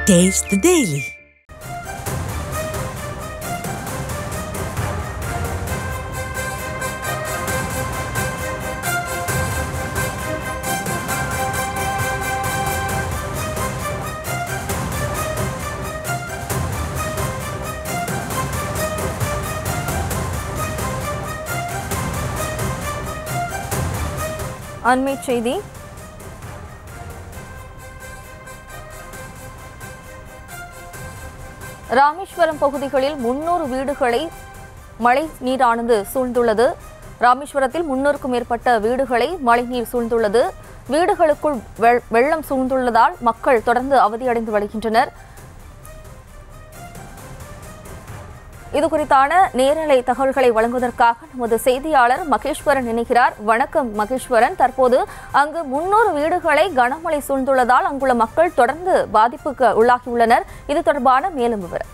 Taste the Daily. அண்மை செய்தி ராமேஸ்வரம் பகுதிகளில் முன்னூறு வீடுகளை மழை நீரானது சூழ்ந்துள்ளது ராமேஸ்வரத்தில் முன்னூறுக்கும் மேற்பட்ட வீடுகளை மழைநீர் சூழ்ந்துள்ளது வீடுகளுக்குள் வெள்- வெள்ளம் சூழ்ந்துள்ளதால் மக்கள் தொடர்ந்து அவதியடைந்து வருகின்றனர் இது குறித்தான நேரலை தகவல்களை வழங்குவதற்காக நமது செய்தியாளர் மகேஸ்வரன் இணைகிறார் வணக்கம் மகேஸ்வரன் தற்போது அங்கு முன்னூறு வீடுகளை கனமழை சூழ்ந்துள்ளதால் அங்குள்ள மக்கள் தொடர்ந்து பாதிப்புக்கு உள்ளாகியுள்ளனர் இது தொடர்பான மேலும் விவரம்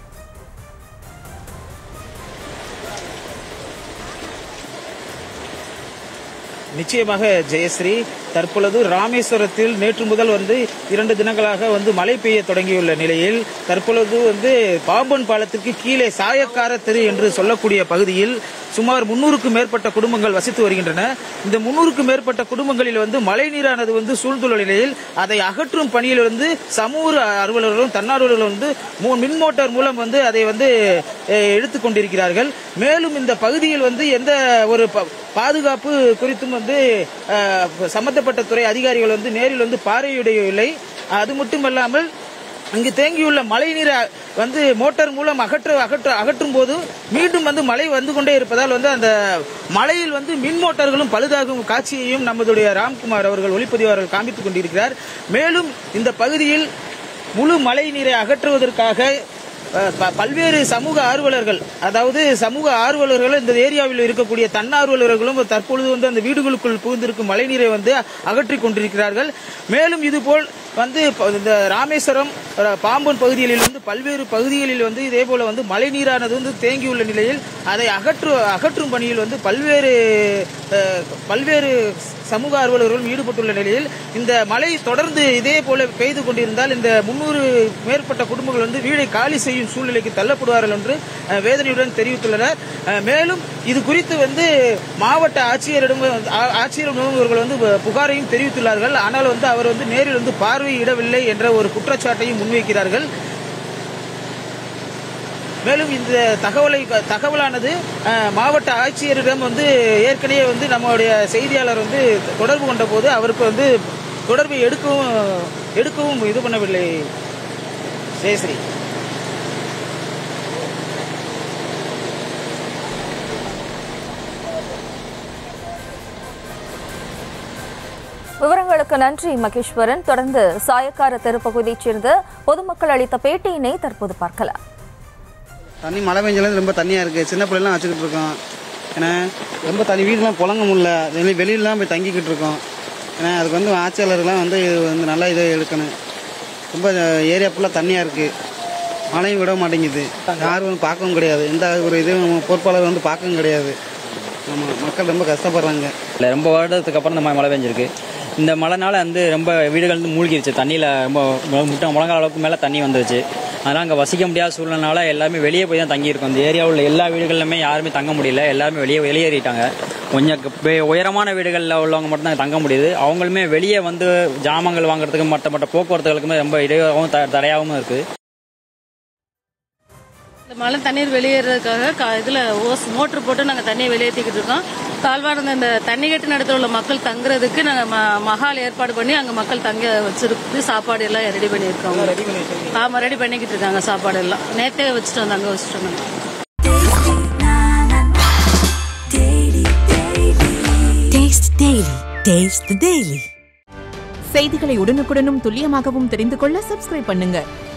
நிச்சயமாக ஜெயஸ்ரீ தற்பொழுது ராமேஸ்வரத்தில் நேற்று முதல் வந்து இரண்டு தினங்களாக வந்து மழை பெய்ய தொடங்கியுள்ள நிலையில் தற்பொழுது வந்து பாம்பன் பாலத்திற்கு கீழே சாயக்கார தெரு என்று சொல்லக்கூடிய பகுதியில் சுமார் முன்னூறுக்கும் மேற்பட்ட குடும்பங்கள் வசித்து வருகின்றன இந்த முன்னூறுக்கும் மேற்பட்ட குடும்பங்களில் வந்து மழை நீரானது வந்து சூழ்ந்துள்ள நிலையில் அதை அகற்றும் பணியில் வந்து சமூக அலுவலர்களும் தன்னார்வலர்களும் வந்து மூ- மின் மோட்டார் மூலம் வந்து அதை வந்து அஹ், எடுத்துக் கொண்டிருக்கிறார்கள் மேலும் இந்த பகுதியில் வந்து எந்த ஒரு ப- பாதுகாப்பு குறித்தும் வந்து அஹ், சம்பந்தப்பட்ட துறை அதிகாரிகள் வந்து நேரில் வந்து பார்வையிடவில்லை அது மட்டுமல்லாமல் அங்கு தேங்கியுள்ள மழை நீரை வந்து மோட்டார் மூலம் அகற்ற அகற்ற அகற்றும் போது மீண்டும் வந்து மழை வந்து கொண்டே இருப்பதால் வந்து அந்த மழையில் வந்து மின் மோட்டார்களும் பழுதாகும் காட்சியையும் நமதுடைய ராம்குமார் அவர்கள் ஒளிப்பதிவாளர்கள் காண்பித்துக் கொண்டிருக்கிறார் மேலும் இந்த பகுதியில் முழு மழை நீரை அகற்றுவதற்காக அஹ், ப- பல்வேறு சமூக ஆர்வலர்கள் அதாவது சமூக ஆர்வலர்கள் இந்த ஏரியாவில் இருக்கக்கூடிய தன்னார்வலர்களும் தற்பொழுது வந்து அந்த வீடுகளுக்குள் புகுந்திருக்கும் மழைநீரை வந்து அகற்றிக் கொண்டிருக்கிறார்கள் மேலும் இதுபோல் வந்து ப- இந்த ராமேஸ்வரம் அஹ், பாம்பன் பகுதிகளில் வந்து பல்வேறு பகுதிகளில் வந்து இதே போல வந்து மழைநீரானது வந்து தேங்கியுள்ள நிலையில் அதை அகற்று அகற்றும் பணியில் வந்து பல்வேறு அஹ், பல்வேறு சமூக ஆர்வலர்களும் ஈடுபட்டுள்ள நிலையில் இந்த மழை தொடர்ந்து இதே போல பெய்து கொண்டிருந்தால் இந்த முன்னூறு மேற்பட்ட குடும்பங்கள் வந்து வீடை காலி செய்யும் சூழ்நிலைக்கு தள்ளப்படுவார்கள் என்று அஹ், வேதனையுடன் தெரிவித்துள்ளனர் அஹ், மேலும் இது குறித்து வந்து மாவட்ட ஆட்சியரிடம் ஆ- ஆட்சியரிடம் இவர்கள் வந்து புகாரையும் தெரிவித்துள்ளார்கள் ஆனால் வந்து அவர் வந்து நேரில் வந்து பார்வையிடவில்லை என்ற ஒரு குற்றச்சாட்டையும் முன்வைக்கிறார்கள் மேலும் இந்த தகவலை தகவலானது அஹ், மாவட்ட ஆட்சியரிடம் வந்து ஏற்கனவே வந்து நம்மளுடைய செய்தியாளர் வந்து தொடர்பு கொண்ட போது அவருக்கு வந்து தொடர்பை எடுக்கவும் எடுக்கவும் இது பண்ணவில்லை ஜெயஸ்ரீ விவரங்களுக்கு நன்றி மகேஸ்வரன் தொடர்ந்து சாயக்கார தெரு பகுதியைச் சேர்ந்த பொதுமக்கள் அளித்த பேட்டியினை தற்போது பார்க்கலாம் தண்ணி மழை பெஞ்சலேருந்து ரொம்ப தண்ணியாக இருக்குது சின்ன பிள்ளைலாம் வச்சுக்கிட்டு இருக்கோம் ஏன்னா ரொம்ப தண்ணி வீடெலாம் புழங்க முடியல வெளி வெளியிலலாம் போய் தங்கிக்கிட்டு இருக்கோம் ஏன்னா அதுக்கு வந்து ஆட்சியாளர்லாம் வந்து இது வந்து நல்லா இதை எடுக்கணும் ரொம்ப ஏரியா ஃபுல்லாக தண்ணியாக இருக்குது மழையும் விட மாட்டேங்குது யாரும் வந்து பார்க்கவும் கிடையாது எந்த ஒரு இதுவும் பொறுப்பாளர் வந்து பார்க்கவும் கிடையாது ஆமாம் மக்கள் ரொம்ப கஷ்டப்படுறாங்க இல்லை ரொம்ப வருடத்துக்கு அப்புறம் இந்த மாதிரி மழை பெஞ்சிருக்கு இந்த மழைனால வந்து ரொம்ப வீடுகள் வந்து மூழ்கிருச்சு தண்ணியில் ரொம்ப முட்டை முழங்கால அளவுக்கு மேலே தண்ணி வந்துருச்சு அதனால் அங்கே வசிக்க முடியாத சூழ்நிலைனால எல்லாருமே வெளியே போய் தான் தங்கியிருக்கோம் இந்த ஏரியாவில் உள்ள எல்லா வீடுகளிலுமே யாருமே தங்க முடியல எல்லாருமே வெளியே வெளியேறிட்டாங்க கொஞ்சம் க- பெ- உயரமான வீடுகளில் உள்ளவங்க மட்டும் தான் தங்க முடியுது அவங்களுமே வெளியே வந்து ஜாமான்கள் வாங்குறதுக்கு மற்ற மற்ற போக்குவரத்துகளுக்குமே ரொம்ப இடையாகவும் த தடையாகவும் இருக்குது இந்த மழை தண்ணீர் வெளியேறதுக்காக கா- இதுல ஓஸ் மோட்டர் போட்டு நாங்க தண்ணியை வெளியேற்றிக்கிட்டு இருக்கோம் தாழ்வான இந்த தண்ணி கட்டு நடத்த உள்ள மக்கள் தங்குறதுக்கு நாங்க ம- மஹால் ஏற்பாடு பண்ணி அங்க மக்கள் தங்க வச்சிருக்கு சாப்பாடு எல்லாம் ரெடி பண்ணியிருக்கோம் ஆமா ரெடி பண்ணிக்கிட்டு இருக்காங்க சாப்பாடு எல்லாம் நேத்தே வச்சுட்டு வந்து அங்க வச்சுட்டு வந்தாங்க Taste the Daily. Taste the Daily. செய்திகளை உடனுக்குடனும் துல்லியமாகவும் தெரிந்து கொள்ள சப்ஸ்கிரைப் பண்ணுங்க